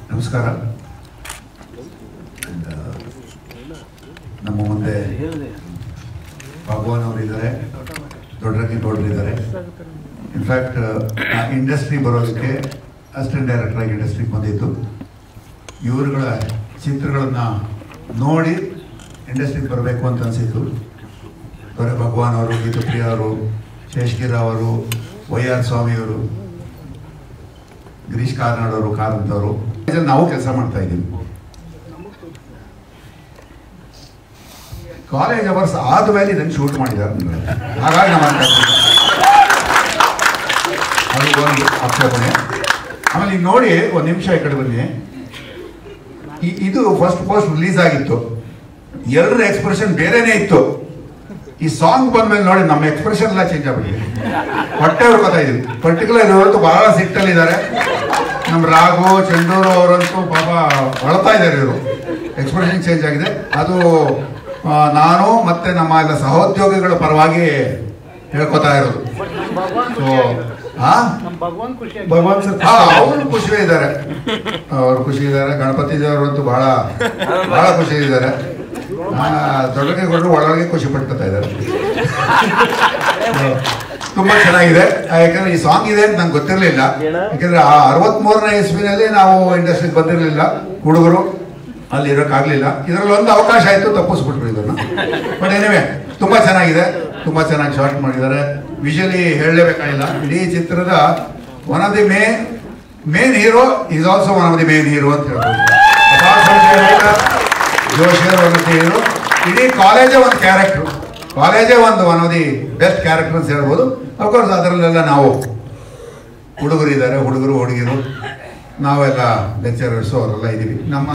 ನಮಸ್ಕಾರ And, uh, ನಮ್ಮ ಮುಂದೆ ಭಗವಾನ್ ಅವರು ಇದ್ದಾರೆ ದೊಡ್ಡರಂಗಿ ಗೌಡ್ರು ಇದ್ದಾರೆ ಇನ್ಫ್ಯಾಕ್ಟ್ ಇಂಡಸ್ಟ್ರಿ ಬರೋದಕ್ಕೆ ಅಸಿಸ್ಟೆಂಟ್ ಡೈರೆಕ್ಟರ್ ಆಗಿ ಇಂಡಸ್ಟ್ರಿಗೆ ಬಂದಿದ್ದು ಇವರುಗಳ ಚಿತ್ರಗಳನ್ನು ನೋಡಿ ಇಂಡಸ್ಟ್ರಿಗೆ ಬರಬೇಕು ಅಂತ ಅನಿಸಿತ್ತು ದೊರೆ ಭಗವಾನ್ ಅವರು ಗೀತಪ್ರಿಯ ಅವರು ಶೇಷಗಿರ ಅವರು ವೈ ಆರ್ ಸ್ವಾಮಿಯವರು ಗಿರೀಶ್ ಕಾರ್ನಾಡ್ ಅವರು ಕಾರಂತ್ ಅವರು ಇದ್ರಲ್ಲಿ ನಾವು ಕೆಲಸ ಮಾಡ್ತಾ ಇದ್ದೀವಿ ಕಾಲೇಜ್ ಅವರ್ಸ್ ಆದ್ಮೇಲೆ ಇದನ್ನು ಶೂಟ್ ಮಾಡಿದ್ದಾರೆ ಅಂದ್ರೆ. ಹಾಗಾಗಿ ನಾವು ಮಾಡ್ತಾ ಇದ್ದೀವಿ. ಅದು ಒಂದು ಆಕ್ಷೇಪಣೆ ಆಮೇಲೆ ಈಗ ನೋಡಿ ಒಂದು ನಿಮಿಷ ಈ ಕಡೆ ಬನ್ನಿ ಈ- ಇದು ಫಸ್ಟ್ ಫಸ್ಟ್ ರಿಲೀಸ್ ಆಗಿತ್ತು ಎಲ್ಲರ ಎಕ್ಸ್ಪ್ರೆಷನ್ ಬೇರೆನೇ ಇತ್ತು ಈ ಸಾಂಗ್ ಬಂದ್ಮೇಲೆ ನೋಡಿ ನಮ್ಮ ಎಕ್ಸ್ಪ್ರೆಷನ್ ಎಲ್ಲ ಚೇಂಜ್ ಆಗ್ಬಿಟ್ಟಿದೆ ಹೊಟ್ಟೆ ಹುಡ್ಕೋತಾ ಇದೀವಿ ಪರ್ಟಿಕ್ಯುಲರ್ ಇವತ್ತು ಬಹಳ ಸಿಟ್ಟಲ್ಲಿದ್ದಾರೆ ನಮ್ಮ ರಾಘು ಚಂಡೂರು ಅವರಂತೂ ಪಾಪ ಅಳ್ತಾ ಇದ್ದಾರೆ ಇವರು ಎಕ್ಸ್ಪ್ರೆಷನ್ ಚೇಂಜ್ ಆಗಿದೆ ಅದು ಆ, ನಾನು ಮತ್ತೆ ನಮ್ಮ ಎಲ್ಲ ಸಹೋದ್ಯೋಗಿಗಳ ಪರವಾಗಿ ಹೇಳ್ಕೊತಾ ಇರೋದು ಸೊ ಹಾ ಭಗವಾನ್ ಖುಷಿ ಭಗವಾನ್ ಸರ್ ಅವರು ಖುಷಿ ಇದ್ದಾರೆ ಅವರು ಖುಷಿ ಇದ್ದಾರೆ ಗಣಪತಿ ದೇವರಂತೂ ಬಹಳ ಬಹಳ ಖುಷಿ ಇದ್ದಾರೆ ದೊಡ್ಡಗೆ ಕೊಟ್ಟರು ಒಳಗೆ ಖುಷಿ ಪಡ್ಕೊತಾ ಇದ್ದಾರೆ ತುಂಬಾ ಚೆನ್ನಾಗಿದೆ ಆ, ಯಾಕಂದ್ರೆ ಈ ಸಾಂಗ್ ಇದೆ ಅಂತ ನಂಗೆ ಗೊತ್ತಿರಲಿಲ್ಲ ಯಾಕಂದ್ರೆ ಆ ಅರವತ್ಮೂರನೇ ಇಸ್ವಿನಲ್ಲಿ ನಾವು ಇಂಡಸ್ಟ್ರಿಗೆ ಬಂದಿರಲಿಲ್ಲ ಹುಡುಗರು ಅಲ್ಲಿ ಇರೋಕ್ಕಾಗಲಿಲ್ಲ ಇದರಲ್ಲಿ ಒಂದು ಅವಕಾಶ ಆಯಿತು ತಪ್ಪಿಸ್ಬಿಟ್ರು ಇದನ್ನ ಬಟ್ ಏನಿವೆ ತುಂಬಾ ಚೆನ್ನಾಗಿದೆ ತುಂಬಾ ಚೆನ್ನಾಗಿ ಶಾರ್ಟ್ ಮಾಡಿದ್ದಾರೆ ವಿಜುವಲಿ ಹೇಳಲೇಬೇಕಾಗಿಲ್ಲ ಇಡೀ ಚಿತ್ರದ one of the ma main hero is also one of the main hero ಅಂತ ಹೇಳ್ಬೋದು ಅಪಾರ್ಟ್ ಫ್ರಮ್ ದಿ ರೈಟರ್, ಜೋಶಿಯರ್ ಒನ್ ಆಫ್ ದಿ ಹೀರೋ ಇಡೀ ಕಾಲೇಜೇ ಒಂದು ಕ್ಯಾರೆಕ್ಟರ್ ಕಾಲೇಜೇ ಒಂದು one of the best character ಅಂತ ಹೇಳ್ಬೋದು ಅಫ್ಕೋರ್ಸ್ ಅದರಲ್ಲೆಲ್ಲ ನಾವು ಹುಡುಗರು ಇದ್ದಾರೆ ಹುಡುಗರು ಹುಡುಗಿರು ನಾವೆಲ್ಲ ಲೆಕ್ಚರರ್ಸು ಅವರೆಲ್ಲ ಇದ್ದೀವಿ ನಮ್ಮ